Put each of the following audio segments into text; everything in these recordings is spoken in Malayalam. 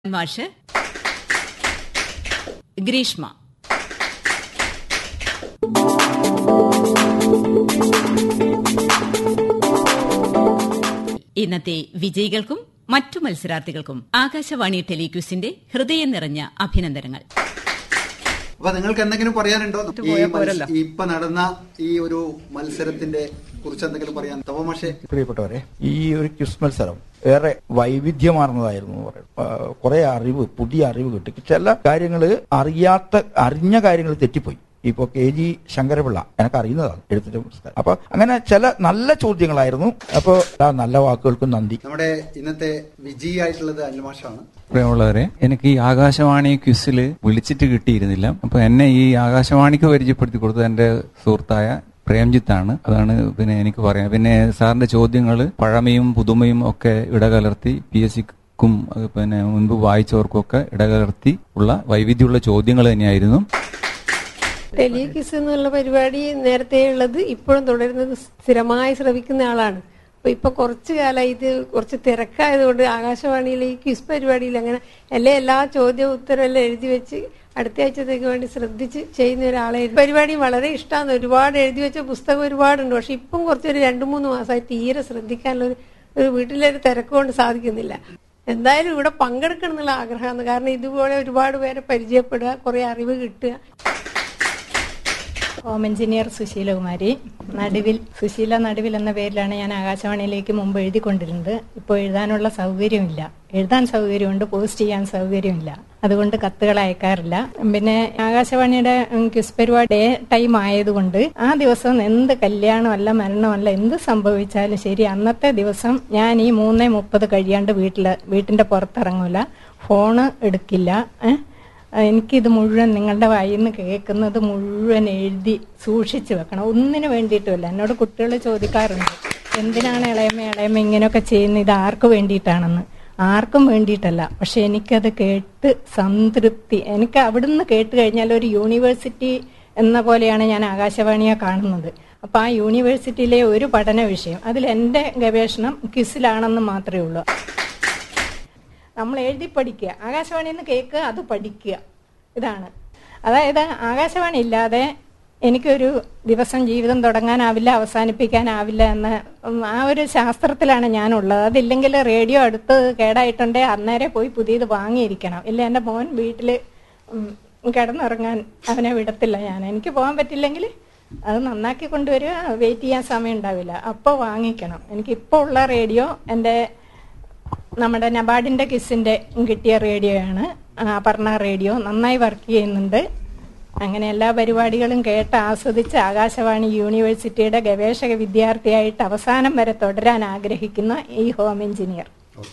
മാഷ് ഗ്രീഷ്മ ഇന്നത്തെ വിജയികൾക്കും മറ്റു മത്സരാർത്ഥികൾക്കും ആകാശവാണി ടെലിക്യൂസിന്റെ ഹൃദയം നിറഞ്ഞ അഭിനന്ദനങ്ങൾ അപ്പൊ നിങ്ങൾക്ക് എന്തെങ്കിലും പറയാനുണ്ടോ ഈ മത്സ- ഈ ഇപ്പൊ നടന്ന ഈ ഒരു മത്സരത്തിന്റെ കുറിച്ച് എന്തെങ്കിലും പറയാൻ തവമാഷെ പ്രിയപ്പെട്ടവരെ ഈ ഒരു ക്വിസ് മത്സരം ഏറെ വൈവിധ്യമാർന്നതായിരുന്നു എന്ന് പറയും ആ, കുറെ അറിവ് പുതിയ അറിവ് കിട്ടി ചില കാര്യങ്ങൾ അറിയാത്ത അറിഞ്ഞ കാര്യങ്ങൾ തെറ്റിപ്പോയി ഇപ്പൊ കെ ജി ശങ്കരപിള്ള എനിക്ക് അറിയുന്നതാണ് എഴുത്തിന്റെ പുസ്തകം അപ്പൊ അങ്ങനെ ചില നല്ല ചോദ്യങ്ങളായിരുന്നു അപ്പോ ആ നല്ല വാക്കുകൾക്കും നന്ദി നമ്മുടെ ഇന്നത്തെ വിജയിയായിട്ടുള്ളത് അനിൽമാഷാണ് പ്രിയമുള്ളവരെ എനിക്ക് ഈ ആകാശവാണി ക്വിസിൽ വിളിച്ചിട്ട് കിട്ടിയിരുന്നില്ല അപ്പൊ എന്നെ ഈ ആകാശവാണിക്ക് പരിചയപ്പെടുത്തി കൊടുത്തത് എന്റെ സുഹൃത്തായ പ്രേംജിത്താണ് അതാണ് പിന്നെ എനിക്ക് പറയാൻ പിന്നെ സാറിന്റെ ചോദ്യങ്ങൾ പഴമയും പുതുമയും ഒക്കെ ഇടകലർത്തി പി എസ് സിക്കും പിന്നെ മുൻപ് വായിച്ചവർക്കൊക്കെ ഇടകലർത്തി ഉള്ള വൈവിധ്യമുള്ള ചോദ്യങ്ങൾ തന്നെയായിരുന്നു ടെലികിസ് എന്നുള്ള പരിപാടി നേരത്തെ ഉള്ളത് ഇപ്പോഴും തുടരുന്നത് സ്ഥിരമായി ശ്രവിക്കുന്ന ആളാണ് അപ്പൊ ഇപ്പൊ കുറച്ചു കാലമായി ഇത് കുറച്ച് തിരക്കായതുകൊണ്ട് ആകാശവാണിയിലെ ഈ ക്വിസ് പരിപാടിയിൽ അങ്ങനെ എല്ലാ എല്ലാ ചോദ്യ ഉത്തരം എല്ലാം എഴുതി വെച്ച് അടുത്ത ആഴ്ചത്തേക്ക് വേണ്ടി ശ്രദ്ധിച്ച് ചെയ്യുന്ന ഒരാളെ പരിപാടി വളരെ ഇഷ്ടമാണ് ഒരുപാട് എഴുതി വെച്ച പുസ്തകം ഒരുപാടുണ്ട് പക്ഷെ ഇപ്പം കുറച്ചൊരു രണ്ടു മൂന്ന് മാസമായി തീരെ ശ്രദ്ധിക്കാനുള്ള ഒരു ഒരു വീട്ടിലൊരു തിരക്ക് കൊണ്ട് സാധിക്കുന്നില്ല എന്തായാലും ഇവിടെ പങ്കെടുക്കണം എന്നുള്ള ആഗ്രഹമാണ് കാരണം ഇതുപോലെ ഒരുപാട് പേരെ പരിചയപ്പെടുക കുറെ അറിവ് കിട്ടുക ഹോം എഞ്ചിനീയർ സുശീലകുമാരി നടുവിൽ സുശീല നടുവിൽ എന്ന പേരിലാണ് ഞാൻ ആകാശവാണിയിലേക്ക് മുമ്പ് എഴുതിക്കൊണ്ടിരുന്നത് ഇപ്പോൾ എഴുതാനുള്ള സൗകര്യമില്ല എഴുതാൻ സൗകര്യമുണ്ട് പോസ്റ്റ് ചെയ്യാൻ സൗകര്യമില്ല അതുകൊണ്ട് കത്തുകൾ അയക്കാറില്ല പിന്നെ ആകാശവാണിയുടെ ഉം, ക്വിസ് പരിപാടി ഡേ ടൈം ആയതുകൊണ്ട് ആ ദിവസം എന്ത് കല്യാണമല്ല മരണമല്ല എന്ത് സംഭവിച്ചാലും ശരി അന്നത്തെ ദിവസം ഞാൻ ഈ മൂന്നേ മുപ്പത് കഴിയാണ്ട് വീട്ടില് വീട്ടിന്റെ പുറത്തിറങ്ങൂല ഫോണ് എടുക്കില്ല ഏഹ് എനിക്കിത് മുഴുവൻ നിങ്ങളുടെ വായിൽ നിന്ന് കേൾക്കുന്നത് മുഴുവൻ എഴുതി സൂക്ഷിച്ചു വെക്കണം ഒന്നിനു വേണ്ടിയിട്ടുമല്ല എന്നോട് കുട്ടികൾ ചോദിക്കാറുണ്ട് എന്തിനാണ് ഇളയമ്മ ഇളയമ്മ ഇങ്ങനെയൊക്കെ ചെയ്യുന്നത് ഇത് ആർക്ക് വേണ്ടിയിട്ടാണെന്ന് ആർക്കും വേണ്ടിയിട്ടല്ല പക്ഷെ എനിക്കത് കേട്ട് സംതൃപ്തി എനിക്ക് അവിടുന്ന് കേട്ട് കഴിഞ്ഞാൽ ഒരു യൂണിവേഴ്സിറ്റി എന്ന പോലെയാണ് ഞാൻ ആകാശവാണിയെ കാണുന്നത് അപ്പൊ ആ യൂണിവേഴ്സിറ്റിയിലെ ഒരു പഠന വിഷയം അതിൽ എൻ്റെ ഗവേഷണം ക്വിസിലാണെന്ന് മാത്രമേ ഉള്ളൂ നമ്മൾ എഴുതി പഠിക്കുക ആകാശവാണിയിൽ നിന്ന് കേൾക്കുക അത് പഠിക്കുക ഇതാണ് അതായത് ആകാശവാണി ഇല്ലാതെ എനിക്കൊരു ദിവസം ജീവിതം തുടങ്ങാനാവില്ല അവസാനിപ്പിക്കാനാവില്ല എന്ന ഉം, ആ ഒരു ശാസ്ത്രത്തിലാണ് ഞാനുള്ളത് അതില്ലെങ്കിൽ റേഡിയോ അടുത്ത് കേടായിട്ടുണ്ടേ അന്നേരെ പോയി പുതിയത് വാങ്ങിയിരിക്കണം ഇല്ല എൻ്റെ മോൻ വീട്ടിൽ കിടന്നുറങ്ങാൻ അവനെ വിടത്തില്ല ഞാൻ എനിക്ക് പോകാൻ പറ്റില്ലെങ്കിൽ അത് നന്നാക്കി കൊണ്ടുവരിക വെയിറ്റ് ചെയ്യാൻ സമയം ഉണ്ടാവില്ല അപ്പോൾ വാങ്ങിക്കണം എനിക്ക് ഇപ്പോൾ ഉള്ള റേഡിയോ എൻ്റെ നമ്മുടെ നബാർഡിന്റെ കിസിന്റെ കിട്ടിയ റേഡിയോയാണ് അപർണ റേഡിയോ നന്നായി വർക്ക് ചെയ്യുന്നുണ്ട് അങ്ങനെ എല്ലാ പരിപാടികളും കേട്ട് ആസ്വദിച്ച് ആകാശവാണി യൂണിവേഴ്സിറ്റിയുടെ ഗവേഷക വിദ്യാർത്ഥിയായിട്ട് അവസാനം വരെ തുടരാൻ ആഗ്രഹിക്കുന്ന ഈ ഹോം എഞ്ചിനീയർ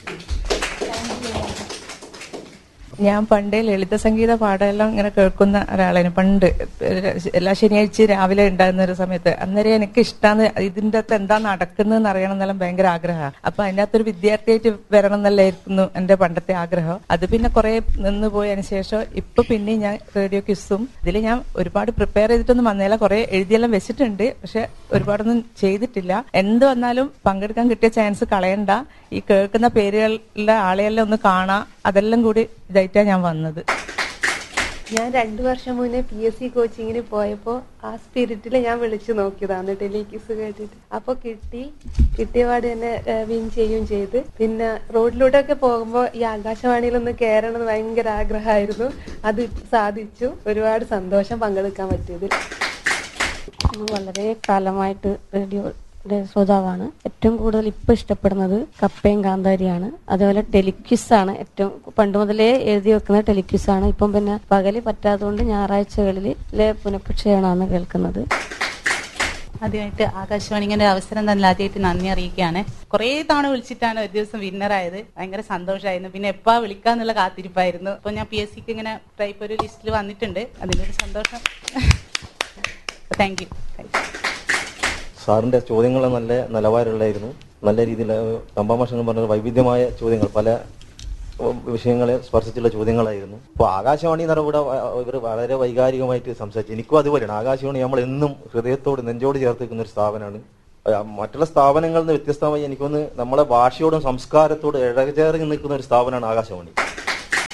ഞാൻ പണ്ട് ലളിത സംഗീത പാഠമെല്ലാം ഇങ്ങനെ കേൾക്കുന്ന ഒരാളാണ് പണ്ട് എല്ലാ ശനിയാഴ്ച രാവിലെ ഉണ്ടാകുന്ന ഒരു സമയത്ത് അന്നേരം എനിക്ക് ഇഷ്ടമാണ് ഇതിന്റെ അകത്ത് എന്താ നടക്കുന്നതെന്ന് അറിയണം എന്നെല്ലാം ഭയങ്കര ആഗ്രഹമാണ് അപ്പൊ അതിനകത്തൊരു വിദ്യാർത്ഥിയായിട്ട് വരണം എന്നല്ലായിരുന്നു എന്റെ പണ്ടത്തെ ആഗ്രഹം അത് പിന്നെ കുറെ നിന്ന് പോയതിനു ശേഷം ഇപ്പൊ പിന്നെ ഞാൻ റേഡിയോ ക്വിസും ഇതിൽ ഞാൻ ഒരുപാട് പ്രിപ്പയർ ചെയ്തിട്ടൊന്നും വന്നേല കുറെ എഴുതിയെല്ലാം വെച്ചിട്ടുണ്ട് പക്ഷെ ഒരുപാടൊന്നും ചെയ്തിട്ടില്ല എന്ത് വന്നാലും പങ്കെടുക്കാൻ കിട്ടിയ ചാൻസ് കളയണ്ട ഈ കേൾക്കുന്ന പേരുകളിലെ ആളെയെല്ലാം ഒന്ന് കാണാം അതെല്ലാം കൂടി ഇതായിട്ടാണ് ഞാൻ വന്നത് ഞാൻ രണ്ടു വർഷം മുന്നേ പി എസ് സി കോച്ചിങ്ങിന് പോയപ്പോ ആ സ്പിരിറ്റിൽ ഞാൻ വിളിച്ചു നോക്കിയതാണ് ടെലികിസ് കേട്ടിട്ട് അപ്പൊ കിട്ടി കിട്ടിയപാട് തന്നെ വിൻ ചെയ്യുകയും ചെയ്ത് പിന്നെ റോഡിലൂടെ ഒക്കെ പോകുമ്പോ ഈ ആകാശവാണിയിലൊന്ന് കയറണം എന്ന് ഭയങ്കര ആഗ്രഹമായിരുന്നു അത് സാധിച്ചു ഒരുപാട് സന്തോഷം പങ്കെടുക്കാൻ പറ്റിയത് വളരെ കാലമായിട്ട് റേഡിയോയുടെ ശ്രോതാവാണ് ഏറ്റവും കൂടുതൽ ഇപ്പൊ ഇഷ്ടപ്പെടുന്നത് കപ്പയും കാന്താരിയാണ് അതേപോലെ ടെലിക്വിസ് ആണ് ഏറ്റവും പണ്ട് മുതലേ എഴുതി വെക്കുന്ന ടെലിക്വിസ് ആണ് ഇപ്പം പിന്നെ പകല് പറ്റാത്തതുകൊണ്ട് ഞായറാഴ്ചകളിൽ പുനഃപ്രക്ഷേപണമാണ് കേൾക്കുന്നത് ആദ്യമായിട്ട് ആകാശവാണി ഇങ്ങനെ ഒരു അവസരം തന്നെ ആദ്യമായിട്ട് നന്ദി അറിയിക്കുകയാണ് കുറേ തവണ വിളിച്ചിട്ടാണ് ഒരു ദിവസം വിന്നറായത് ഭയങ്കര സന്തോഷമായിരുന്നു പിന്നെ എപ്പാ വിളിക്കാന്നുള്ള കാത്തിരിപ്പായിരുന്നു അപ്പൊ ഞാൻ പി എസ് സിക്ക് ഇങ്ങനെ ടൈപ്പ് ഒരു ലിസ്റ്റിൽ വന്നിട്ടുണ്ട് അതിന്റെ ഒരു സന്തോഷം താങ്ക് യു താങ്ക് യു സാറിന്റെ ചോദ്യങ്ങൾ നല്ല നിലവാരമുള്ളായിരുന്നു നല്ല രീതിയിൽ കമ്പാമാഷൻ എന്ന് പറഞ്ഞ വൈവിധ്യമായ ചോദ്യങ്ങൾ പല ഉം, വിഷയങ്ങളെ സ്പർശിച്ചുള്ള ചോദ്യങ്ങളായിരുന്നു അപ്പോൾ ആകാശവാണി എന്ന് പറഞ്ഞാൽ ഇവിടെ ഇവർ വളരെ വൈകാരികമായിട്ട് സംസാരിച്ചു എനിക്കും അതുപോലെയാണ് ആകാശവാണി നമ്മൾ എന്നും ഹൃദയത്തോട് നെഞ്ചോട് ചേർത്ത് നിൽക്കുന്ന ഒരു സ്ഥാപനമാണ് ആ, മറ്റുള്ള സ്ഥാപനങ്ങളിൽ നിന്ന് വ്യത്യസ്തമായി എനിക്കൊന്ന് നമ്മളെ ഭാഷയോടും സംസ്കാരത്തോടും ഇഴചേർന്ന് നിൽക്കുന്ന ഒരു സ്ഥാപനമാണ് ആകാശവാണി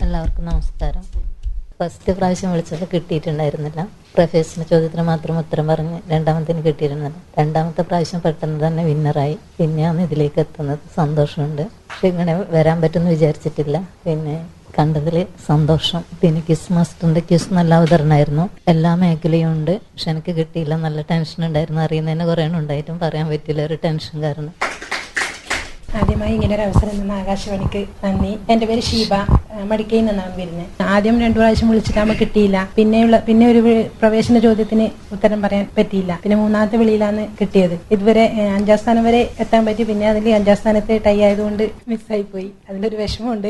എല്ലാവർക്കും നമസ്കാരം ഫസ്റ്റ് പ്രാവശ്യം വിളിച്ചപ്പോൾ കിട്ടിയിട്ടുണ്ടായിരുന്നില്ല പ്രൊഫഷണൽ ചോദ്യത്തിന് മാത്രം ഉത്തരം പറഞ്ഞ് രണ്ടാമത്തിന് കിട്ടിയിരുന്നില്ല രണ്ടാമത്തെ പ്രാവശ്യം പെട്ടെന്ന് തന്നെ വിന്നറായി പിന്നെയാണ് ഇതിലേക്ക് എത്തുന്നത് സന്തോഷമുണ്ട് പക്ഷെ ഇങ്ങനെ വരാൻ പറ്റുമെന്ന് വിചാരിച്ചിട്ടില്ല പിന്നെ കണ്ടതിൽ സന്തോഷം പിന്നെ ക്വിസ് മാസ്റ്ററിന്റെ ക്വിസ് നല്ല അവതരണമായിരുന്നു എല്ലാ മേഖലയും ഉണ്ട് പക്ഷെ എനിക്ക് കിട്ടിയില്ല നല്ല ടെൻഷൻ ഉണ്ടായിരുന്നു അറിയുന്നതിന് കുറേ ഉണ്ടായിട്ടും പറയാൻ പറ്റില്ല ഒരു ടെൻഷൻ കാരണം ആദ്യമായി ഇങ്ങനെ ഒരു അവസരം തന്ന ആകാശവാണിക്ക് നന്ദി എന്റെ പേര് ഷീബ ആ, മടിക്കയിൽ നിന്നാണ് വരുന്നത് ആദ്യം രണ്ടു പ്രാവശ്യം വിളിച്ചിട്ടാകുമ്പോൾ കിട്ടിയില്ല പിന്നെയുള്ള പിന്നെ ഒരു വി- പ്രവേശന ചോദ്യത്തിന് ഉത്തരം പറയാൻ പറ്റിയില്ല പിന്നെ മൂന്നാമത്തെ വിളിയിലാണ് കിട്ടിയത് ഇതുവരെ ഏ, അഞ്ചാം സ്ഥാനം വരെ എത്താൻ പറ്റി പിന്നെ അതിൽ അഞ്ചാം സ്ഥാനത്ത് ടൈ ആയതുകൊണ്ട് മിസ്സായി പോയി അതിലൊരു വിഷമമുണ്ട്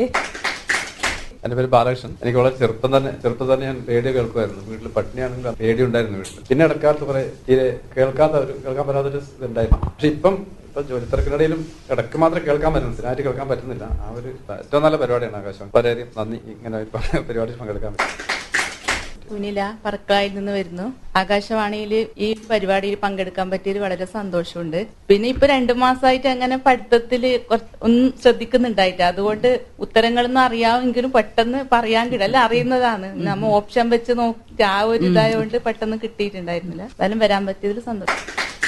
എന്റെ പേര് ബാലകൃഷ്ണൻ എനിക്ക് വളരെ ചെറുപ്പം തന്നെ ചെറുപ്പം തന്നെ ഞാൻ റേഡിയോ കേൾക്കുമായിരുന്നു വീട്ടിൽ പട്ടിണിയാണെങ്കിൽ റേഡിയോ ഉണ്ടായിരുന്നു വീട്ടിൽ പിന്നെ ഇടക്കാലത്ത് കുറെ തീരെ കേൾക്കാത്ത ഒരു കേൾക്കാൻ പറ്റാത്തൊരു ഇതുണ്ടായിരുന്നു പക്ഷെ ഇപ്പം ഇപ്പൊ ജോലി തിരക്കിനിടയിലും ഇടയ്ക്ക് മാത്രം കേൾക്കാൻ പറ്റുന്നു സ്ഥിരമായിട്ട് കേൾക്കാൻ പറ്റുന്നില്ല ആ ഒരു ഏറ്റവും നല്ല പരിപാടിയാണ് ആകാശം വളരെയധികം നന്ദി ഇങ്ങനെ ഒരു പരിപാടി പങ്കെടുക്കാൻ പറ്റും സുനില പറക്കളായിൽ നിന്ന് വരുന്നു ആകാശവാണിയിൽ ഈ പരിപാടിയിൽ പങ്കെടുക്കാൻ പറ്റിയത് വളരെ സന്തോഷമുണ്ട് പിന്നെ ഇപ്പൊ രണ്ടു മാസമായിട്ട് അങ്ങനെ പഠിത്തത്തിൽ ഒന്നും ശ്രദ്ധിക്കുന്നുണ്ടായിട്ട് അതുകൊണ്ട് ഉത്തരങ്ങളൊന്നും അറിയാമെങ്കിലും പെട്ടെന്ന് പറയാൻ കിടല്ല അറിയുന്നതാണ് നമ്മ ഓപ്ഷൻ വെച്ച് നോക്കി ആ ഒരു ഇതായതുകൊണ്ട് പെട്ടെന്ന് കിട്ടിയിട്ടുണ്ടായിരുന്നില്ല എന്തായാലും വരാൻ പറ്റിയതിൽ സന്തോഷം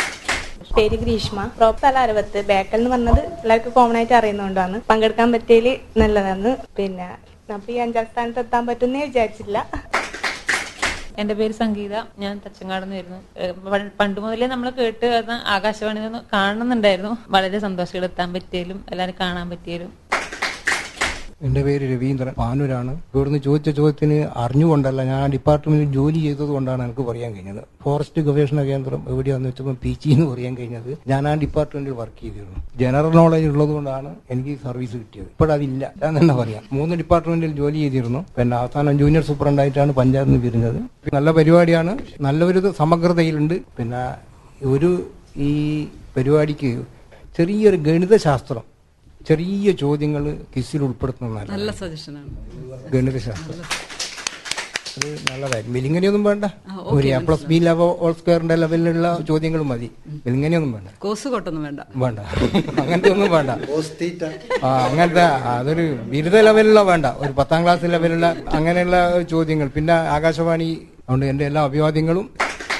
പേര് ഗ്രീഷ്മ പ്രോപ്പ് തല അരവത്ത് ബേക്കൽ എന്ന് പറഞ്ഞത് എല്ലാവർക്കും കോമൺ ആയിട്ട് അറിയുന്നതുകൊണ്ടാണ് പങ്കെടുക്കാൻ പറ്റിയതിൽ നല്ലതാണ് പിന്നെ അപ്പൊ ഈ അഞ്ചാം സ്ഥാനത്ത് എത്താൻ പറ്റുന്നേ വിചാരിച്ചില്ല എന്റെ പേര് സംഗീത ഞാൻ തച്ചങ്ങാട് നിന്ന് വരുന്നു ഏഹ് പ- പണ്ട് മുതലേ നമ്മൾ കേട്ട് അത് ആകാശവാണി നിന്ന് കാണുന്നുണ്ടായിരുന്നു വളരെ സന്തോഷം എത്താൻ പറ്റിയാലും എല്ലാവരും കാണാൻ പറ്റിയാലും എന്റെ പേര് രവീന്ദ്രൻ പാനൂരാണ് ഇവിടുന്ന് ചോദിച്ച ചോദ്യത്തിന് അറിഞ്ഞുകൊണ്ടല്ല ഞാൻ ആ ഡിപ്പാർട്ട്മെന്റിൽ ജോലി ചെയ്തത് കൊണ്ടാണ് എനിക്ക് പറയാൻ കഴിഞ്ഞത് ഫോറസ്റ്റ് ഗവേഷണ കേന്ദ്രം എവിടെയാന്ന് വെച്ചപ്പോൾ പി ജി എന്ന് പറയാൻ കഴിഞ്ഞത് ഞാൻ ആ ഡിപ്പാർട്ട്മെന്റിൽ വർക്ക് ചെയ്തിരുന്നു ജനറൽ നോളജ് ഉള്ളത് കൊണ്ടാണ് എനിക്ക് സർവീസ് കിട്ടിയത് ഇപ്പോഴതില്ല ഞാൻ തന്നെ പറയാം മൂന്ന് ഡിപ്പാർട്ട്മെന്റിൽ ജോലി ചെയ്തിരുന്നു പിന്നെ അവസാനം ജൂനിയർ സൂപ്രണ്ടായിട്ടാണ് പഞ്ചായത്തിൽ നിന്ന് പിരിഞ്ഞത് നല്ല പരിപാടിയാണ് നല്ലൊരു സമഗ്രതയിലുണ്ട് പിന്നെ ഒരു ഈ പരിപാടിക്ക് ചെറിയൊരു ഗണിതശാസ്ത്രം ചെറിയ ചോദ്യങ്ങൾ കിസിൽ ഉൾപ്പെടുത്തുന്നതല്ല നല്ല സജഷനാണ് ഗണിതശാസ്ത്രം അത് നല്ലതായിരുന്നു വെലിങ്ങനെയൊന്നും വേണ്ട ആ, ഓക്കേ, ഒരു A plus B level whole സ്ക്വയറിന്റെ ലെവലിലുള്ള ചോദ്യങ്ങൾ മതി വെലിങ്ങനെയൊന്നും വേണ്ട കോസ് കൊട്ടൊന്നും വേണ്ട വേണ്ട അങ്ങനത്തെ ഒന്നും വേണ്ട ആ അങ്ങനത്തെ അതൊരു ബിരുദ ലെവലുള്ള വേണ്ട ഒരു പത്താം ക്ലാസ് ലെവലുള്ള അങ്ങനെയുള്ള ചോദ്യങ്ങൾ പിന്നെ ആകാശവാണി അതുകൊണ്ട് എന്റെ എല്ലാ അഭിവാദ്യങ്ങളും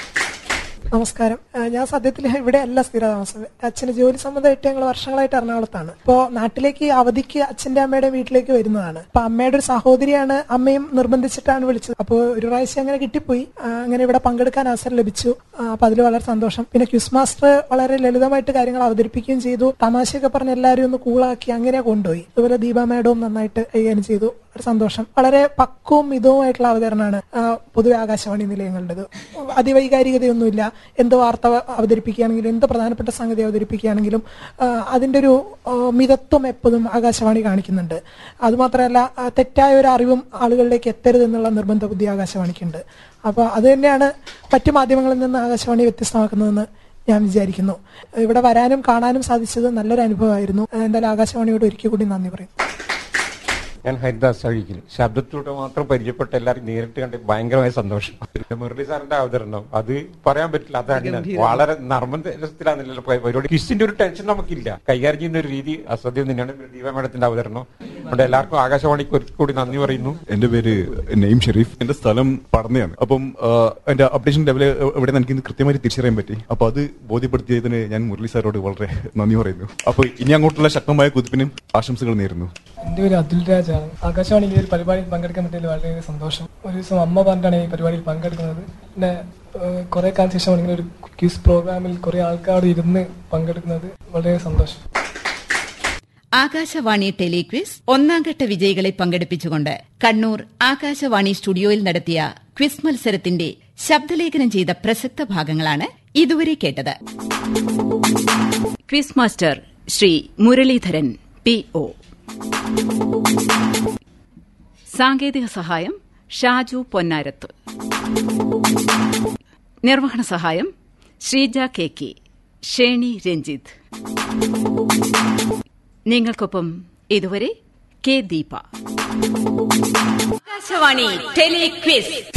നമസ്കാരം ആ, ഞാൻ സത്യത്തിൽ ഇവിടെ അല്ല സ്ഥിരതാമസം അച്ഛന് ജോലി സംബന്ധമായിട്ട് ഞങ്ങൾ വർഷങ്ങളായിട്ട് എറണാകുളത്താണ് അപ്പോ നാട്ടിലേക്ക് അവധിക്ക് അച്ഛന്റെ അമ്മയുടെ വീട്ടിലേക്ക് വരുന്നതാണ് അപ്പൊ അമ്മയുടെ ഒരു സഹോദരിയാണ് അമ്മയും നിർബന്ധിച്ചിട്ടാണ് വിളിച്ചത് അപ്പോൾ ഒരു പ്രാവശ്യം അങ്ങനെ കിട്ടിപ്പോയി ആ, അങ്ങനെ ഇവിടെ പങ്കെടുക്കാൻ അവസരം ലഭിച്ചു ആ, അപ്പൊ അതിൽ വളരെ സന്തോഷം പിന്നെ ക്യൂസ് മാസ്റ്റർ വളരെ ലളിതമായിട്ട് കാര്യങ്ങൾ അവതരിപ്പിക്കുകയും ചെയ്തു തമാശയൊക്കെ പറഞ്ഞ് എല്ലാവരും ഒന്ന് കൂളാക്കി അങ്ങനെ കൊണ്ടുപോയി അതുപോലെ ദീപ മാഡവും നന്നായിട്ട് കൈകാര്യം ചെയ്തു ഒരു സന്തോഷം വളരെ പക്വവും മിതവുമായിട്ടുള്ള അവതരണമാണ് ആ, പൊതുവെ ആകാശവാണി നിലയങ്ങളുടേത് അതിവൈകാരികതയൊന്നുമില്ല എന്ത് വാർത്ത അവതരിപ്പിക്കുകയാണെങ്കിലും എന്ത് പ്രധാനപ്പെട്ട സംഗതി അവതരിപ്പിക്കുകയാണെങ്കിലും ആ, അതിന്റെ ഒരു ആ, മിതത്വം എപ്പോഴും ആകാശവാണി കാണിക്കുന്നുണ്ട് അതുമാത്രമല്ല ആ, തെറ്റായ ഒരു അറിവും ആളുകളിലേക്ക് എത്തരുത് എന്നുള്ള നിർബന്ധ ബുദ്ധി ആകാശവാണിക്കുണ്ട് അപ്പോൾ അത് തന്നെയാണ് മറ്റു മാധ്യമങ്ങളിൽ നിന്ന് ആകാശവാണി വ്യത്യസ്തമാക്കുന്നതെന്ന് ഞാൻ വിചാരിക്കുന്നു ഇവിടെ വരാനും കാണാനും സാധിച്ചത് നല്ലൊരു അനുഭവമായിരുന്നു എന്തായാലും ആകാശവാണിയോട് ഒരിക്കൽ കൂടി നന്ദി പറയും ഞാൻ ഹരിദാസ് അഴീക്കൽ ശബ്ദത്തിലൂടെ മാത്രം പരിചയപ്പെട്ട എല്ലാവരും നേരിട്ട് കണ്ട് ഭയങ്കരമായ സന്തോഷം പിന്നെ മുരളി സാറിന്റെ അവതരണം അത് പറയാൻ പറ്റില്ല അതാണ് ഞാൻ. വളരെ നർമ്മരസത്തിലാണല്ലോ പരിപാടി കിസിന്റെ ഒരു ടെൻഷൻ നമുക്കില്ല കൈകാര്യം ചെയ്യുന്ന ഒരു രീതി അസദ്യം തന്നെയാണ് ദീപ മേഡത്തിന്റെ അവതരണം അതുകൊണ്ട് എല്ലാവർക്കും ആകാശവാണിക്ക് ഒരിക്കൽ കൂടി നന്ദി പറയുന്നു എന്റെ പേര് നെയിം ഷെരീഫ് എന്റെ സ്ഥലം പടന്നയാണ് അപ്പം ആ, എന്റെ അപ്ഡേഷൻ ലെവൽ എവിടെ എനിക്ക് ഇന്ന് കൃത്യമായി തിരിച്ചറിയാൻ പറ്റി അപ്പൊ അത് ബോധ്യപ്പെടുത്തിയതിന് ഞാൻ മുരളി സാറോട് വളരെ നന്ദി പറയുന്നു അപ്പൊ ഇനി അങ്ങോട്ടുള്ള ശക്തമായ കുതിപ്പിനും ആശംസകൾ നേരുന്നു എന്റെ പേര് അതുൽ രാജാണ് ആകാശവാണിയിൽ ഈ ഒരു പരിപാടിയിൽ പങ്കെടുക്കാൻ പറ്റിയതിൽ വളരെ സന്തോഷം ഒരു ദിവസം അമ്മ പറഞ്ഞിട്ടാണ് ഈ പരിപാടിയിൽ പങ്കെടുക്കുന്നത് പിന്നെ ഏഹ്, കുറെ കാലത്തിന് ശേഷമാണ് ഇങ്ങനെ ഒരു ക്യൂസ് പ്രോഗ്രാമിൽ കുറെ ആൾക്കാർ ഇരുന്ന് പങ്കെടുക്കുന്നത് വളരെ സന്തോഷം ആകാശവാണി ടെലിക്വിസ് ഒന്നാം ഘട്ട വിജയികളെ പങ്കെടുപ്പിച്ചുകൊണ്ട് കണ്ണൂർ ആകാശവാണി സ്റ്റുഡിയോയിൽ നടത്തിയ ക്വിസ് മത്സരത്തിന്റെ ശബ്ദലേഖനം ചെയ്ത പ്രസക്ത ഭാഗങ്ങളാണ് ഇതുവരെ കേട്ടത് quiz master Shri Muraleedharan P O സാങ്കേതിക സഹായം ഷാജു പൊന്നാരത്ത് നിർവഹണ സഹായം ശ്രീജ കെ കെ ഷേണി രഞ്ജിത്ത് നിങ്ങൾക്കൊപ്പം ഇതുവരെ കെ ദീപ ആകാശവാണി ടെലിക്വിസ്